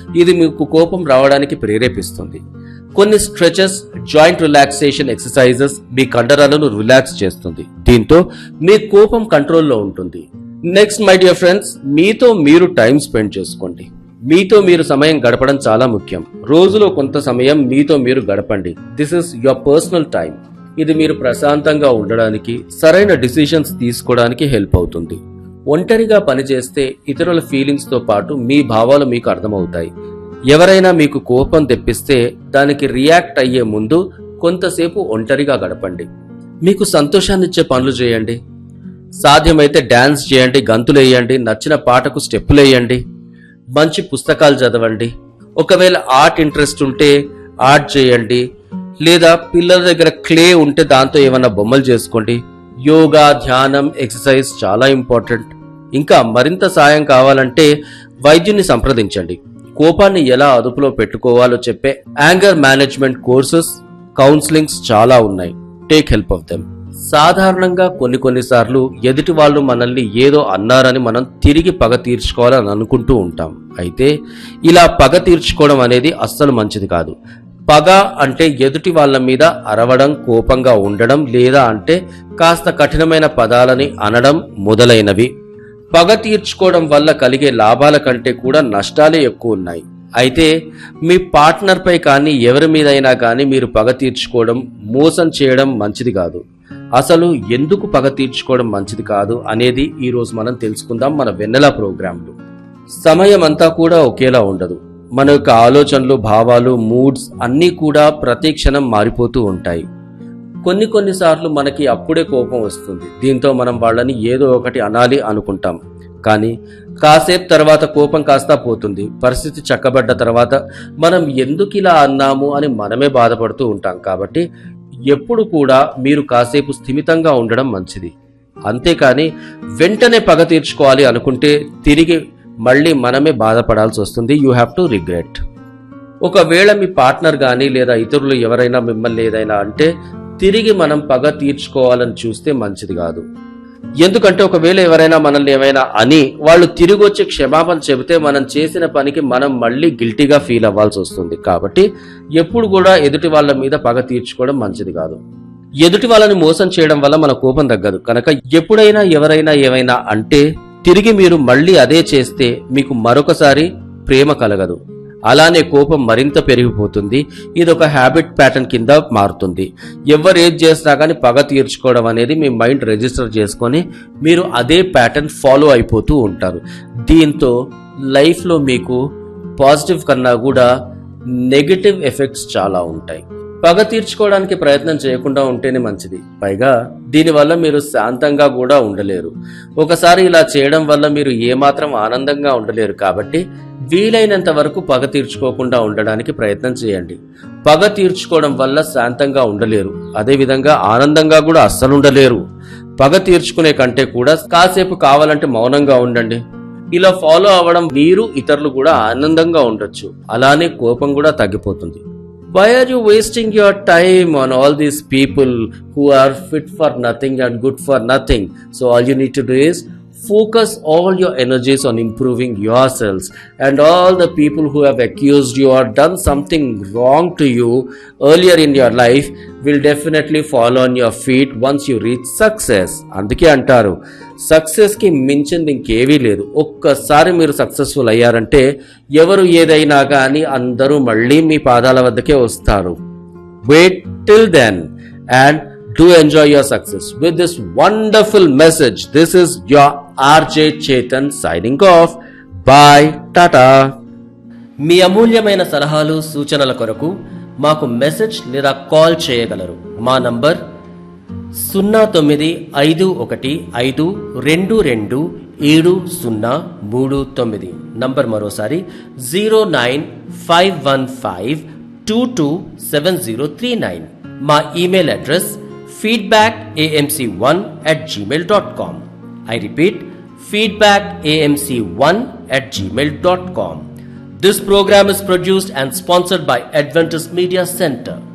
ఇది మీకు కోపం రావడానికి ప్రేరేపిస్తుంది కొన్ని స్ట్రెచెస్ జాయింట్ రిలాక్సేషన్ ఎక్సర్సైజెస్ మీ కండరాలను రిలాక్స్ చేస్తుంది దీంతో మీ కోపం కంట్రోల్లో ఉంటుంది నెక్స్ట్ మై డియర్ ఫ్రెండ్స్ మీతో మీరు టైం స్పెండ్ చేసుకోండి మీతో మీరు సమయం గడపడం చాలా ముఖ్యం రోజులో కొంత సమయం మీతో మీరు గడపండి this is your personal time ఇది మీరు ప్రశాంతంగా ఉండడానికి సరైన డిసిషన్స్ తీసుకోవడానికి హెల్ప్ అవుతుంది ఒంటరిగా పనిచేస్తే ఇతరుల ఫీలింగ్స్ తో పాటు మీ భావాలు మీకు అర్థమవుతాయి ఎవరైనా మీకు కోపం తెప్పిస్తే దానికి రియాక్ట్ అయ్యే ముందు కొంతసేపు ఒంటరిగా గడపండి మీకు సంతోషాన్నిచ్చే పనులు చేయండి సాధ్యమైతే డాన్స్ చేయండి గంతులు వేయండి నచ్చిన పాటకు స్టెప్పులు వేయండి మంచి పుస్తకాలు చదవండి ఒకవేళ ఆర్ట్ ఇంట్రెస్ట్ ఉంటే ఆర్ట్ చేయండి లేదా పిల్లల దగ్గర క్లే ఉంటే దాంతో ఏమైనా బొమ్మలు చేసుకోండి యోగా ధ్యానం ఎక్సర్సైజ్ చాలా ఇంపార్టెంట్ ఇంకా మరింత సాయం కావాలంటే వైద్యుని సంప్రదించండి కోపాన్ని ఎలా అదుపులో పెట్టుకోవాలో చెప్పే యాంగర్ మేనేజ్మెంట్ కోర్సెస్ కౌన్సిలింగ్స్ చాలా ఉన్నాయి టేక్ హెల్ప్ ఆఫ్ దెమ్ సాధారణంగా కొన్ని కొన్నిసార్లు ఎదుటి వాళ్ళు మనల్ని ఏదో అన్నారని మనం తిరిగి పగ తీర్చుకోవాలని అనుకుంటూ ఉంటాం అయితే ఇలా పగ తీర్చుకోవడం అనేది అస్సలు మంచిది కాదు పగ అంటే ఎదుటి వాళ్ళ మీద అరవడం కోపంగా ఉండడం లేదా అంటే కాస్త కఠినమైన పదాలని అనడం మొదలైనవి పగ తీర్చుకోవడం వల్ల కలిగే లాభాల కంటే కూడా నష్టాలే ఎక్కువ ఉన్నాయి అయితే మీ పార్ట్నర్ పై కానీ ఎవరి మీదైనా కానీ మీరు పగ తీర్చుకోవడం మోసం చేయడం మంచిది కాదు అసలు ఎందుకు పగ తీర్చుకోవడం మంచిది కాదు అనేది ఈ రోజు మనం తెలుసుకుందాం మన వెన్నెల ప్రోగ్రాంలో సమయం అంతా కూడా ఒకేలా ఉండదు మన యొక్క ఆలోచనలు భావాలు మూడ్స్ అన్నీ కూడా ప్రతి క్షణం మారిపోతూ ఉంటాయి కొన్ని కొన్నిసార్లు మనకి అప్పుడే కోపం వస్తుంది దీంతో మనం వాళ్ళని ఏదో ఒకటి అనాలి అనుకుంటాం కానీ కాసేపు తర్వాత కోపం కాస్తా పోతుంది పరిస్థితి చక్కబడ్డ తర్వాత మనం ఎందుకు ఇలా అన్నాము అని మనమే బాధపడుతూ ఉంటాం కాబట్టి ఎప్పుడు కూడా మీరు కాసేపు స్థిమితంగా ఉండడం మంచిది అంతేకాని వెంటనే పగ తీర్చుకోవాలి అనుకుంటే తిరిగి మళ్ళీ మనమే బాధపడాల్సి వస్తుంది యూ హ్యావ్ టు రిగ్రెట్ ఒకవేళ మీ పార్ట్నర్ కానీ లేదా ఇతరులు ఎవరైనా మిమ్మల్ని ఏదైనా అంటే తిరిగి మనం పగ తీర్చుకోవాలని చూస్తే మంచిది కాదు ఎందుకంటే ఒకవేళ ఎవరైనా మనల్ని ఏమైనా అని వాళ్ళు తిరిగి వచ్చి క్షమాపణ చెబితే మనం చేసిన పనికి మనం మళ్ళీ గిల్టీగా ఫీల్ అవ్వాల్సి వస్తుంది కాబట్టి ఎప్పుడు కూడా ఎదుటి వాళ్ళ మీద పగ తీర్చుకోవడం మంచిది కాదు ఎదుటి వాళ్ళని మోసం చేయడం వల్ల మన కోపం తగ్గదు కనుక ఎప్పుడైనా ఎవరైనా ఏమైనా అంటే తిరిగి మీరు మళ్ళీ అదే చేస్తే మీకు మరొకసారి ప్రేమ కలగదు అలానే కోపం మరింత పెరిగిపోతుంది ఇది ఒక హ్యాబిట్ ప్యాటర్న్ కింద మారుతుంది ఎవరు ఏది చేసినా కానీ పగ తీర్చుకోవడం అనేది మీ మైండ్ రిజిస్టర్ చేసుకొని మీరు అదే ప్యాటర్న్ ఫాలో అయిపోతూ ఉంటారు దీంతో లైఫ్లో మీకు పాజిటివ్ కన్నా కూడా నెగటివ్ ఎఫెక్ట్స్ చాలా ఉంటాయి పగ తీర్చుకోవడానికి ప్రయత్నం చేయకుండా ఉంటేనే మంచిది పైగా దీనివల్ల మీరు శాంతంగా కూడా ఉండలేరు ఒకసారి ఇలా చేయడం వల్ల మీరు ఏమాత్రం ఆనందంగా ఉండలేరు కాబట్టి వీలైనంత వరకు పగ తీర్చుకోకుండా ఉండడానికి ప్రయత్నం చేయండి పగ తీర్చుకోవడం వల్ల శాంతంగా ఉండలేరు అదేవిధంగా ఆనందంగా కూడా అస్సలు ఉండలేరు పగ తీర్చుకునే కంటే కూడా కాసేపు కావాలంటే మౌనంగా ఉండండి ఇలా ఫాలో అవ్వడం మీరు ఇతరులు కూడా ఆనందంగా ఉండొచ్చు అలానే కోపం కూడా తగ్గిపోతుంది why are you wasting your time on all these people who are fit for nothing and good for nothing so all you need to do is focus all your energies on improving yourselves and all the people who have accused you or done something wrong to you earlier in your life will definitely fall on your feet once you reach success అందుకే అంటారు success కి మించింది ఇంకేవీ లేదు ఒక్కసారి మీరు successful అయ్యారంటే ఎవరు ఏదైనా కానీ అందరూ మళ్ళీ మీ పాదాల వద్దకే వస్తారు wait till then and do enjoy your success with this wonderful message. This is your RJ Chetan signing off. Bye. Tata. మీ అమూల్యమైన సలహాలు సూచనల కొరకు మాకు మెసేజ్ లేదా కాల్ చేయగలరు మా నంబర్ సున్నా తొమ్మిది ఐదు ఒకటి ఐదు రెండు రెండు ఏడు సున్నా మూడు తొమ్మిది నంబర్ మరోసారి zero nine five one five two two seven zero three nine మా email address feedback AMC one at Gmail dot com I repeat feedback AMC one at Gmail dot com This program is produced and sponsored by Adventist Media Center.